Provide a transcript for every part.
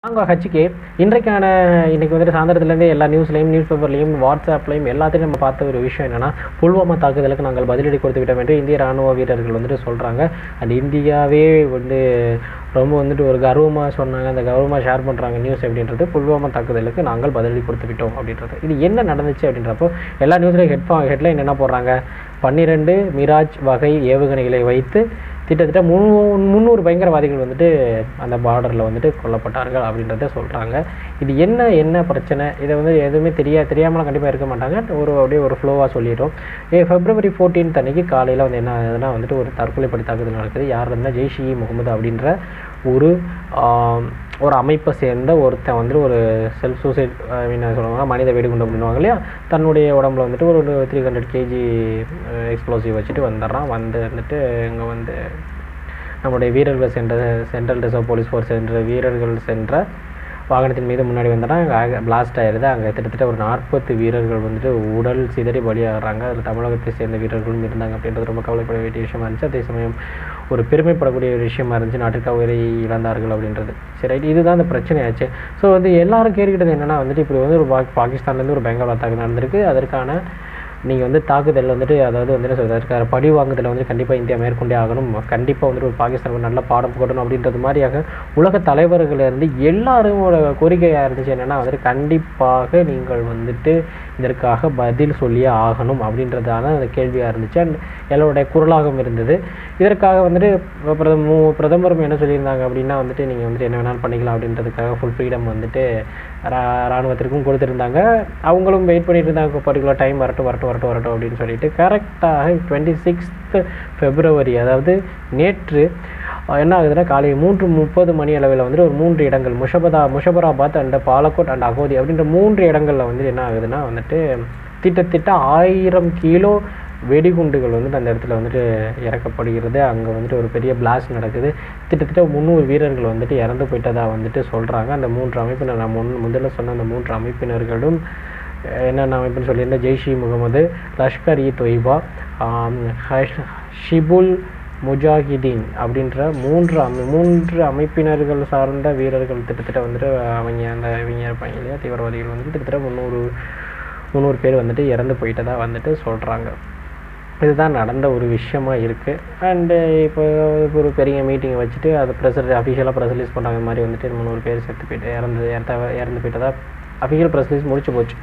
நாங்கள் ஹச்சிக்கு இன்றைக்கான இன்னைக்கு வந்துட்டு சாயந்தரத்துலேருந்து எல்லா நியூஸ்லையும் நியூஸ் பேப்பர்லையும் வாட்ஸ்அப்லையும் எல்லாத்தையும் நம்ம பார்த்த ஒரு விஷயம் என்னன்னா புல்வாமா தாக்குதலுக்கு நாங்கள் பதிலடி கொடுத்து விட்டோம் என்று இந்திய ராணுவ வீரர்கள் வந்துட்டு சொல்கிறாங்க அண்ட் இந்தியாவே வந்து ரொம்ப வந்துட்டு ஒரு கர்வமாக சொன்னாங்க அந்த கர்வமாக ஷேர் பண்ணுறாங்க நியூஸ் அப்படின்றது புல்வாமா தாக்குதலுக்கு நாங்கள் பதிலடி கொடுத்து விட்டோம் அப்படின்றது இது என்ன நடந்துச்சு அப்படின்றப்போ எல்லா நியூஸ்லையும் ஹெட்ஃபா ஹெட்லைன் என்ன போடுறாங்க பன்னிரெண்டு மிராஜ் வகை ஏவுகணைகளை வைத்து கிட்டத்தட்ட முன்னூ முந்நூறு பயங்கரவாதிகள் வந்துட்டு அந்த பார்டரில் வந்துட்டு கொல்லப்பட்டார்கள் அப்படின்றத சொல்கிறாங்க இது என்ன என்ன பிரச்சனை இதை வந்து எதுவுமே தெரியா தெரியாமலாம் கண்டிப்பாக இருக்க மாட்டாங்க ஒரு அப்படியே ஒரு ஃப்ளோவாக சொல்லிடுறோம் ஏ ஃபெப்ரவரி ஃபோர்டீன்த் அன்னைக்கு காலையில் வந்து என்ன ஆகுதுன்னா வந்துட்டு ஒரு தற்கொலைப்படை தாக்குதல் நடக்குது யார் இருந்தால் ஜெய்ஷ் இ முகமது அப்படின்ற ஒரு ஆம், ஒரு அமைப்பை சேர்ந்த ஒருத்தன் வந்துட்டு ஒரு செல்ஃப் சூசைட் என்ன சொல்லுவாங்க மனித வெடிகுண்டு அப்படின்னுவாங்க இல்லையா தன்னுடைய உடம்புல வந்துட்டு ஒரு த்ரீ ஹண்ட்ரட் கேஜி எக்ஸ்ப்ளோசிவ் வச்சுட்டு வந்துடுறான் வந்து வந்துட்டு இங்கே வந்து நம்முடைய வீரர்கள் சென்ற சென்ட்ரல் ரிசர்வ் போலீஸ் ஃபோர்ஸ் என்ற வீரர்கள் சென்ற வாகனத்தின் மீது முன்னாடி வந்தனா அங்கே பிளாஸ்ட் ஆயிருது அங்கே கிட்டத்தட்ட ஒரு நாற்பத்து வீரர்கள் வந்துட்டு உடல் சிதறி பலியாகிறாங்க அதில் தமிழகத்தை சேர்ந்த வீரர்களும் இருந்தாங்க அப்படின்றது ரொம்ப கவலைப்பட வேண்டிய விஷயமா இருந்துச்சு அதே சமயம் ஒரு பெருமைப்படக்கூடிய ஒரு விஷயமா இருந்துச்சு நாட்டுக்காக உயிரை இழந்தார்கள் அப்படின்றது சரி ரைட் இதுதான் அந்த பிரச்சனையாச்சு ஸோ வந்து எல்லாரும் கேட்டுக்கிட்டது என்னன்னா வந்துட்டு இப்படி வந்து ஒரு பாக் பாகிஸ்தான்லேருந்து ஒரு பெங்கால் தாக்குதல் நடந்திருக்கு அதற்கான நீங்கள் வந்து தாக்குதல் வந்துட்டு அதாவது வந்துட்டு சொல்றதுக்கான பழி வாங்குதலை வந்து கண்டிப்பாக இந்தியா மேற்கொண்டே ஆகணும் கண்டிப்பாக வந்துட்டு ஒரு பாகிஸ்தான் ஒரு நல்ல பாடம் போடணும் அப்படின்றது மாதிரியாக உலக தலைவர்கள் இருந்து எல்லாரோட கோரிக்கையாக இருந்துச்சு என்னென்னா வந்துட்டு கண்டிப்பாக நீங்கள் வந்துட்டு இதற்காக பதில் சொல்லியே ஆகணும் அப்படின்றதான அந்த கேள்வியாக இருந்துச்சு அண்ட் எல்லாருடைய குரலாகவும் இருந்தது இதற்காக வந்துட்டு பிரதம பிரதமரும் என்ன சொல்லியிருந்தாங்க அப்படின்னா வந்துட்டு நீங்கள் வந்துட்டு என்ன வேணாலும் பண்ணிக்கலாம் அப்படின்றதுக்காக ஃபுல் ஃப்ரீடம் வந்துட்டு ரா- ராணுவத்திற்கும் கொடுத்துருந்தாங்க அவங்களும் வெயிட் பண்ணிட்டு இருந்தாங்க பர்டிகுலர் டைம் வரட்டும் வரட்டும் வரட்டும் வரட்டும் அப்படின்னு சொல்லிட்டு கரெக்டாக டுவெண்ட்டி சிக்ஸ்த்து ஃபெப்ரவரி அதாவது நேற்று அஹ், என்ன ஆகுதுன்னா காலை மூன்று முப்பது மணி அளவில் வந்துட்டு ஒரு மூன்று இடங்கள் முஷபதா முஷபராபாத் அண்ட் பாலக்கோட் அண்ட் அகோதி அப்படின்ற மூன்று இடங்களில் வந்துட்டு என்ன ஆகுதுன்னா வந்துட்டு திட்டத்திட்ட ஆயிரம் கிலோ வெடிகுண்டுகள் வந்துட்டு அந்த இடத்துல வந்துட்டு இறக்கப்படுகிறது அங்கே வந்துட்டு ஒரு பெரிய பிளாஸ்ட் நடக்குது கிட்டத்தட்ட முந்நூறு வீரர்கள் வந்துட்டு இறந்து போயிட்டதா வந்துட்டு சொல்கிறாங்க அந்த மூன்று அமைப்பினர் நான் முன் முதல்ல சொன்ன அந்த மூன்று அமைப்பினர்களும் அஹ், என்னென்ன அமைப்புன்னு சொல்லியிருந்தேன் ஜெய்ஷ் இ முகமது லஷ்கர் இ தொய்பா ஆம், ஹஷ் ஷிபுல் முஜாஹிதீன் அப்படின்ற மூன்று அமை மூன்று அமைப்பினர்கள் சார்ந்த வீரர்கள் கிட்டத்தட்ட வந்துட்டு அவங்க அந்த இவங்க இருப்பாங்க இல்லையா தீவிரவாதிகள் வந்துட்டு கிட்டத்தட்ட முந்நூறு முந்நூறு பேர் வந்துட்டு இறந்து போயிட்டதா வந்துட்டு சொல்கிறாங்க இதுதான் நடந்த ஒரு விஷயமா இருக்குது அண்டு இப்போ ஒரு பெரிய மீட்டிங்கை வச்சுட்டு அது ப்ரெஸ் அஃபிஷியலாக ப்ரெஸ் ரிலீஸ் பண்ணுறாங்க இந்த மாதிரி வந்துட்டு முந்நூறு பேர் செத்து போயிட்டு இறந்து இறந்த இறந்து போயிட்டதா அஃபிஷியல் ப்ரெஸ் ரிலீஸ் முடிச்சு போச்சு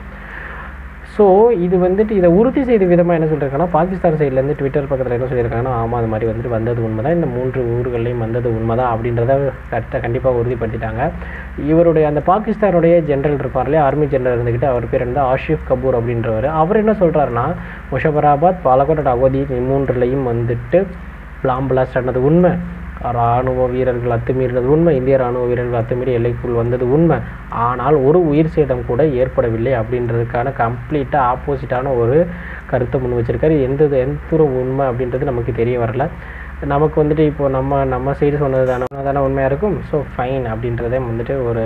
ஸோ இது வந்துட்டு இதை உறுதி செய்த விதமாக என்ன சொல்லியிருக்காங்கன்னா பாகிஸ்தான் சைட்லேருந்து ட்விட்டர் பக்கத்தில் என்ன சொல்லியிருக்காங்கன்னா ஆமாம் அது மாதிரி வந்துட்டு வந்தது உண்மைதான் இந்த மூன்று ஊர்களையும் வந்தது உண்மைதான் அப்படின்றத கரெக்டாக கண்டிப்பாக உறுதிப்படுத்திட்டாங்க இவருடைய அந்த பாகிஸ்தானுடைய ஜெனரல் இருப்பார் இல்லையா ஆர்மி ஜெனரல் இருந்துக்கிட்டு அவர் பேர் வந்து ஆஷிஃப் கபூர் அப்படின்றவர் அவர் என்ன சொல்கிறாருன்னா முஷபராபாத் பாலக்கோட் and அகோதி மூன்றுலையும் வந்துட்டு பிளாம் பிளாஸ்ட் ஆனது உண்மை ராணுவ வீரர்கள் அத்துமீறினது உண்மை இந்திய ராணுவ வீரர்கள் அத்துமீறி எல்லைக்குள் வந்தது உண்மை ஆனால் ஒரு உயிர் சேதம் கூட ஏற்படவில்லை அப்படின்றதுக்கான கம்ப்ளீட்டாக ஆப்போசிட்டான ஒரு கருத்தை முன் வச்சிருக்காரு எந்த எந்த தூரம் உண்மை அப்படின்றது நமக்கு தெரிய வரல நமக்கு வந்துட்டு இப்போ நம்ம நம்ம சைடு சொன்னது தானே தானே உண்மையாக இருக்கும் ஸோ ஃபைன் அப்படின்றதே வந்துட்டு ஒரு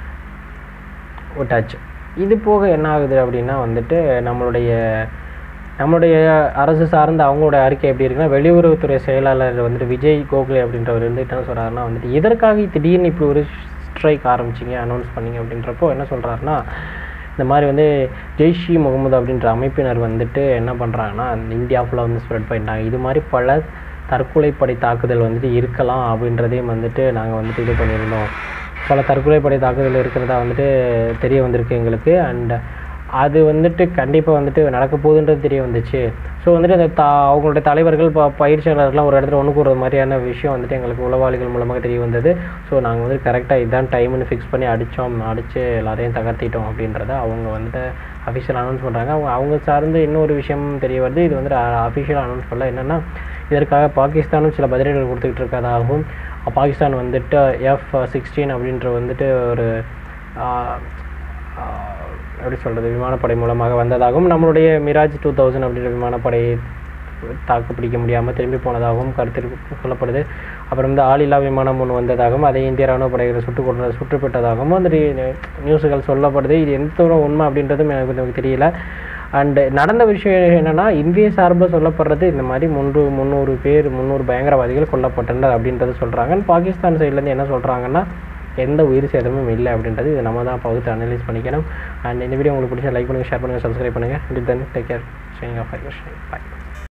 ஒரு டச் இது போக என்ன ஆகுது அப்படின்னா வந்துட்டு நம்மளுடைய நம்மளுடைய அரசு சார்ந்த அவங்களோட அறிக்கை எப்படி இருக்குன்னா வெளியுறவுத்துறை செயலாளர் வந்துட்டு விஜய் கோகலே அப்படின்றவர் வந்து என்ன சொல்கிறாருன்னா வந்துட்டு இதற்காக திடீர்னு இப்படி ஒரு ஸ்ட்ரைக் ஆரம்பிச்சிங்க அனௌன்ஸ் பண்ணீங்க அப்படின்றப்போ என்ன சொல்கிறாருன்னா இந்த மாதிரி வந்து ஜெய்ஷ் இ முகமது அப்படின்ற அமைப்பினர் வந்துட்டு என்ன பண்ணுறாங்கன்னா இந்தியா ஃபுல்லாக வந்து ஸ்ப்ரெட் பண்ணிட்டாங்க இது மாதிரி பல தற்கொலைப்படை தாக்குதல் வந்துட்டு இருக்கலாம் அப்படின்றதையும் வந்துட்டு நாங்கள் வந்துட்டு இது பண்ணியிருந்தோம் பல தற்கொலைப்படை தாக்குதல் இருக்கிறதா வந்துட்டு தெரிய வந்திருக்கு எங்களுக்கு அண்ட் அது வந்துட்டு கண்டிப்பாக வந்துட்டு நடக்க போகுதுன்றது தெரிய வந்துச்சு ஸோ வந்துட்டு அந்த தா அவங்களுடைய தலைவர்கள் ப பயிற்சியாளர்லாம் ஒரு இடத்துல ஒன்று கூடுற மாதிரியான விஷயம் வந்துட்டு எங்களுக்கு உளவாளிகள் மூலமாக தெரிய வந்தது ஸோ நாங்கள் வந்து கரெக்டாக இதுதான் டைம்னு ஃபிக்ஸ் பண்ணி அடித்தோம் அடித்து எல்லாரையும் தகர்த்திட்டோம் அப்படின்றத அவங்க வந்துட்டு அஃபிஷியல் அனௌன்ஸ் பண்ணுறாங்க அவங்க அவங்க சார்ந்து இன்னொரு விஷயம் தெரிய வருது இது வந்துட்டு அஃபிஷியல் அனௌன்ஸ் பண்ணல என்னென்னா இதற்காக பாகிஸ்தானும் சில பதிலடிகள் கொடுத்துக்கிட்டு இருக்கதாகவும் பாகிஸ்தான் வந்துட்டு எஃப் சிக்ஸ்டீன் அப்படின்ற வந்துட்டு ஒரு ஆஹ், ஆஹ், எப்படி சொல்கிறது விமானப்படை மூலமாக வந்ததாகவும் நம்மளுடைய மிராஜ் டூ தௌசண்ட் அப்படின்ற விமானப்படை தாக்கு பிடிக்க முடியாமல் திரும்பி போனதாகவும் கருத்தில் சொல்லப்படுது அப்புறம் வந்து ஆளில்லா விமானம் ஒன்று வந்ததாகவும் அதை இந்திய ராணுவ படைகளை சுட்டு கொண்டு சுட்டுப்பட்டதாகவும் அந்த நியூஸுகள் சொல்லப்படுது இது எந்த தூரம் உண்மை அப்படின்றதும் எனக்கு எனக்கு தெரியல அண்டு நடந்த விஷயம் என்னென்னா இந்திய சார்பாக சொல்லப்படுறது இந்த மாதிரி முந்நூறு முந்நூறு பேர் முந்நூறு பயங்கரவாதிகள் கொல்லப்பட்டனர் அப்படின்றது சொல்கிறாங்க பாகிஸ்தான் சைட்லேருந்து என்ன சொல்கிறாங்கன்னா எந்த உயிர் சேதமும் இல்லை அப்படின்றது இது நம்ம தான் பகுத்து அனலைஸ் பண்ணிக்கணும் அண்ட் இந்த வீடியோ உங்களுக்கு பிடிச்ச லைக் பண்ணுங்கள் ஷேர் பண்ணுங்கள் சப்ஸ்கிரைப் பண்ணுங்கள் தென் டேக் கேர் ஷேங் ஆஃப் பாய்